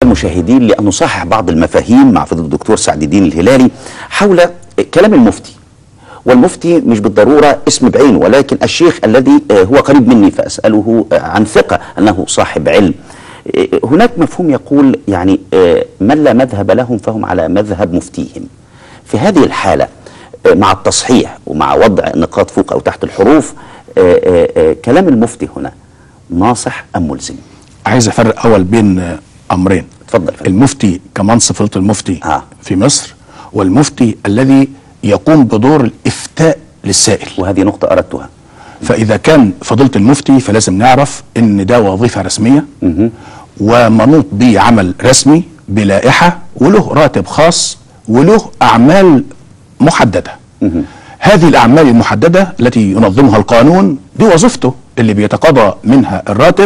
المشاهدين لأن نصحح بعض المفاهيم مع فضيلة الدكتور سعد الدين الهلالي حول كلام المفتي والمفتي مش بالضرورة اسم بعينه ولكن الشيخ الذي هو قريب مني فأسأله عن ثقة أنه صاحب علم هناك مفهوم يقول يعني من لا مذهب لهم فهم على مذهب مفتيهم في هذه الحالة مع التصحيح ومع وضع نقاط فوق أو تحت الحروف كلام المفتي هنا ناصح أم ملزم عايز افرق اول بين امرين اتفضل فندم. المفتي كمنصب فضيله المفتي آه. في مصر والمفتي الذي يقوم بدور الافتاء للسائل وهذه نقطة أردتها فاذا كان فضيله المفتي فلازم نعرف ان ده وظيفه رسميه ومنوط بعمل رسمي بلائحه وله راتب خاص وله اعمال محدده هذه الاعمال المحدده التي ينظمها القانون دي وظيفته اللي بيتقاضى منها الراتب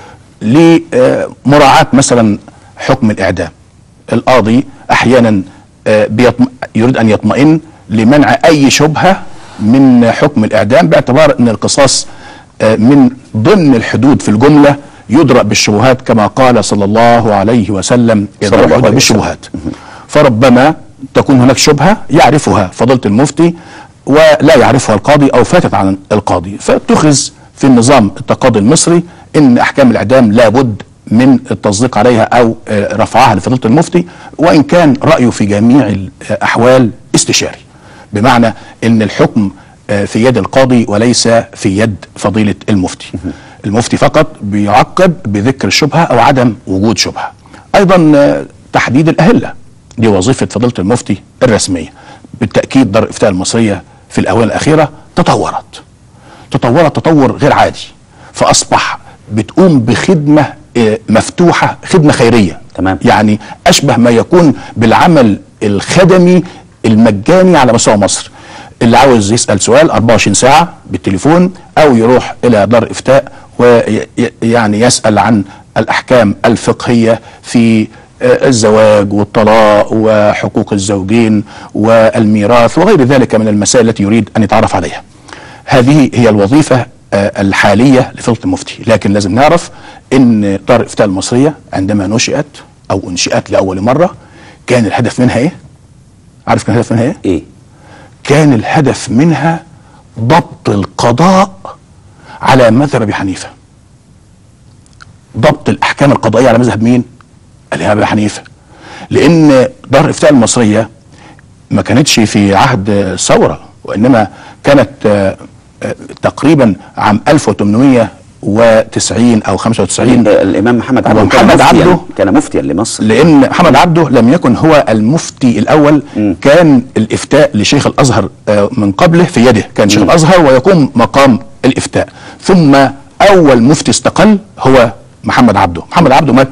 لمراعاه مثلا حكم الاعدام القاضي احيانا آه، بيطم... يريد ان يطمئن لمنع اي شبهه من حكم الاعدام باعتبار ان القصاص آه، من ضمن الحدود في الجمله يدرأ بالشبهات كما قال صلى الله عليه وسلم صلى اذا الله حد عليه بالشبهات فربما تكون هناك شبهه يعرفها فضيله المفتي ولا يعرفها القاضي او فاتت عن القاضي فاتخذ في النظام التقاضي المصري ان احكام الاعدام لابد من التصديق عليها او آه، رفعها لفضيله المفتي وان كان رايه في جميع الاحوال استشاري بمعنى ان الحكم آه، في يد القاضي وليس في يد فضيله المفتي المفتي فقط بيعقب بذكر الشبهه او عدم وجود شبهه ايضا آه، تحديد الاهله دي وظيفه فضيله المفتي الرسميه بالتاكيد دار الافتاء المصريه في الاونه الاخيره تطورت تطورت تطور غير عادي فاصبح بتقوم بخدمه آه، مفتوحه خدمه خيريه تمام. يعني اشبه ما يكون بالعمل الخدمي المجاني على مستوى مصر اللي عاوز يسال سؤال 24 ساعه بالتليفون او يروح الى دار افتاء ويعني يسال عن الاحكام الفقهيه في آه، الزواج والطلاق وحقوق الزوجين والميراث وغير ذلك من المسائل التي يريد ان يتعرف عليها. هذه هي الوظيفه آه، الحاليه لفضيله المفتي، لكن لازم نعرف ان دار الافتاء المصريه عندما نشئت او انشئت لاول مره كان الهدف منها ايه؟ عارف كان الهدف منها ايه؟ إيه كان الهدف منها ضبط القضاء على مذهب ابي حنيفه ضبط الاحكام القضائيه على مذهب مين الامام ابي حنيفه لان دار الافتاء المصريه ما كانتش في عهد الثوره وانما كانت آه، آه، تقريبا عام 1890 او 95 الإمام محمد عبده هو كان محمد مفتياً- عبده كان مفتيا لمصر لان محمد عبده لم يكن هو المفتي الاول كان الافتاء لشيخ الازهر آه، من قبله في يده كان شيخ الازهر ويقوم مقام الافتاء ثم اول مفتي استقل هو محمد عبده محمد عبده مات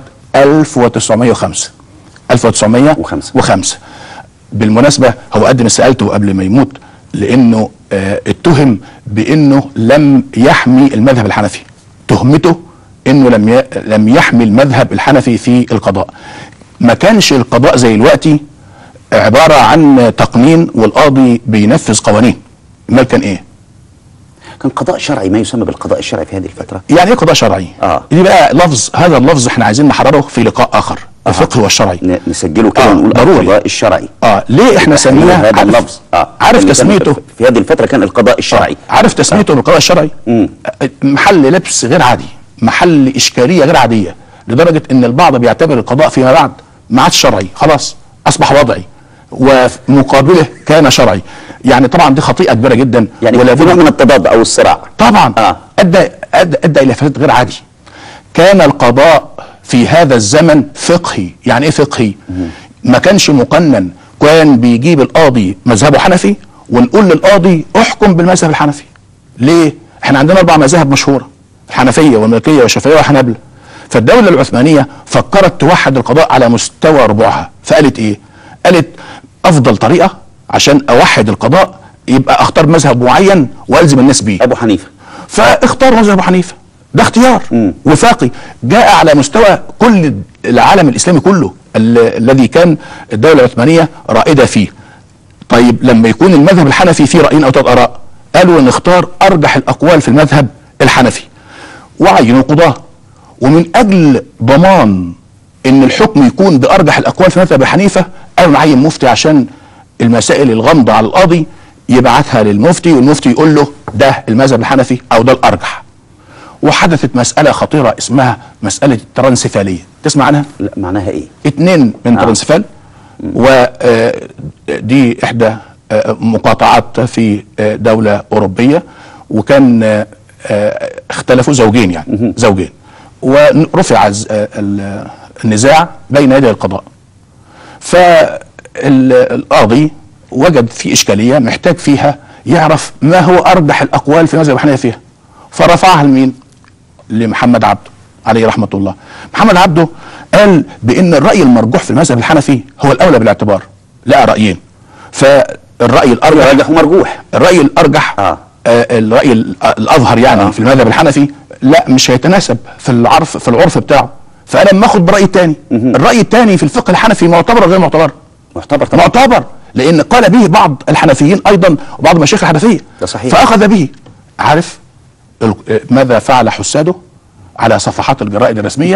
1905 1905 وخمسة. بالمناسبة هو قدم استقالته قبل ما يموت لأنه آه اتهم بأنه لم يحمي المذهب الحنفي تهمته أنه لم ي... لم يحمي المذهب الحنفي في القضاء ما كانش القضاء زي الوقتي عبارة عن تقنين والقاضي بينفذ قوانين امال كان ايه كان قضاء شرعي ما يسمى بالقضاء الشرعي في هذه الفترة يعني ايه قضاء شرعي آه. دي بقى لفظ هذا اللفظ احنا عايزين نحرره في لقاء اخر الفقه والشرعي ن- نسجله كده آه، ونقول ضروري. القضاء الشرعي اه ليه احنا تحرير سميناه هذا عارف- اللفظ اه عارف لأن كان تسميته في هذه الفترة كان القضاء الشرعي عارف تسميته بالقضاء الشرعي مم. محل لبس غير عادي محل اشكاليه غير عاديه لدرجه ان البعض بيعتبر القضاء فيما بعد ما عادش شرعي خلاص اصبح وضعي ومقابله كان شرعي يعني طبعا دي خطيئه كبيره جدا يعني ولا في نوع بد من التضاد أو الصراع طبعا آه. ادى ادى, أدى الى فساد غير عادي كان القضاء في هذا الزمن فقهي يعني ايه فقهي ما كانش مقنن كان بيجيب القاضي مذهبه حنفي ونقول للقاضي احكم بالمذهب الحنفي ليه احنا عندنا اربع مذاهب مشهوره الحنفيه والمالكيه والشافعيه والحنابله فالدوله العثمانيه فكرت توحد القضاء على مستوى ربوعها فقالت ايه قالت افضل طريقه عشان اوحد القضاء يبقى اختار مذهب معين والزم الناس بيه أبو حنيفة فاختار مذهب ابو حنيفه ده اختيار وفاقي جاء على مستوى كل العالم الاسلامي كله ال- الذي كان الدوله العثمانيه رائده فيه طيب لما يكون المذهب الحنفي فيه رايين او ثلاث اراء قالوا نختار ارجح الاقوال في المذهب الحنفي وعينوا قضاه ومن اجل ضمان ان الحكم يكون بارجح الاقوال في مذهب حنيفه قالوا نعين مفتي عشان المسائل الغامضه على القاضي يبعتها للمفتي والمفتي يقول له ده المذهب الحنفي او ده الارجح وحدثت مساله خطيره اسمها مساله الترانسفاليه تسمع عنها لا معناها ايه اتنين من آه. ترانسفال ودي احدى آه، مقاطعات في آه، دولة أوروبية وكان آه، آه، اختلفوا زوجين يعني زوجين ورفع ز- آه، ال- النزاع بين يدي القضاء فالقاضي وجد في إشكالية محتاج فيها يعرف ما هو أرجح الأقوال في مذهب الحنفية فيها فرفعها لمين؟ لمحمد عبده عليه رحمة الله محمد عبده قال بأن الرأي المرجوح في المذهب الحنفي هو الأولى بالاعتبار لا رأيين فالرأي الأرجح راجح ومرجوح الرأي الأرجح آه. آه الرأي ال- الأظهر يعني آه. في المذهب الحنفي لا مش هيتناسب في العرف في العرف بتاعه فأنا لما أخد برأي الثاني الرأي الثاني في الفقه الحنفي معتبر ولا غير معتبر؟ معتبر طبعا معتبر لان قال به بعض الحنفيين ايضا وبعض مشايخ الحنفيه ده صحيح. فاخذ به عارف ال- ماذا فعل حساده على صفحات الجرائد الرسميه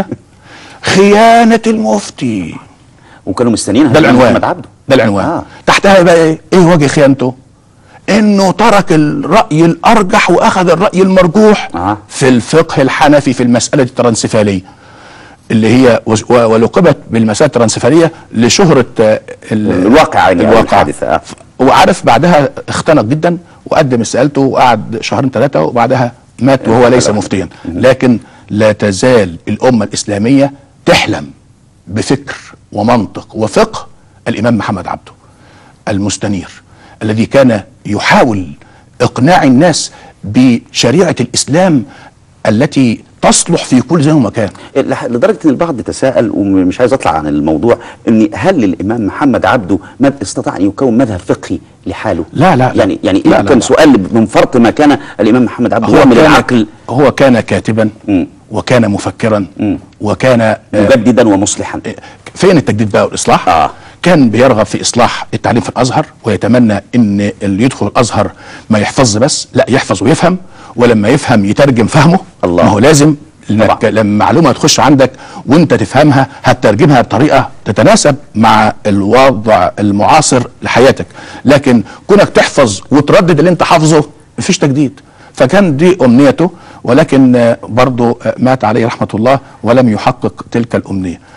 خيانه المفتي وكانوا مستنيين ده العنوان محمد عبده ده العنوان آه. آه. تحتها بقى ايه ايه وجه خيانته انه ترك الراي الارجح واخذ الراي المرجوح آه. في الفقه الحنفي في المساله الترانسفاليه اللي هي وز- و- ولقبت بالمساله الترانسفاليه لشهره آه، ال- الواقع يعني أو الواقع الحادثة، آه. وعارف بعدها اختنق جدا وقدم استقالته وقعد شهرين ثلاثه وبعدها مات وهو ليس مفتيا لكن لا تزال الامه الاسلاميه تحلم بفكر ومنطق وفقه الامام محمد عبده المستنير الذي كان يحاول اقناع الناس بشريعه الاسلام التي تصلح في كل زمان ومكان لح- لدرجه ان البعض تساءل ومش عايز اطلع عن الموضوع ان هل الامام محمد عبده ما استطاع ان يكون مذهب فقهي لحاله؟ لا، لا، لا. يعني يعني لا، إيه لا، كان لا. سؤال من فرط ما كان الامام محمد عبده هو من كان العقل هو كان كاتبا مم. وكان مفكرا مم. وكان آه، مجددا ومصلحا فين التجديد بقى والاصلاح؟ آه. كان بيرغب في اصلاح التعليم في الازهر ويتمنى ان اللي يدخل الازهر ما يحفظ بس لا يحفظ ويفهم ولما يفهم يترجم فهمه الله. ما هو لازم طبعا. انك لما معلومه تخش عندك وانت تفهمها هتترجمها بطريقه تتناسب مع الوضع المعاصر لحياتك لكن كونك تحفظ وتردد اللي انت حافظه مفيش تجديد فكان دي امنيته ولكن آه، برضه آه، مات عليه رحمه الله ولم يحقق تلك الامنيه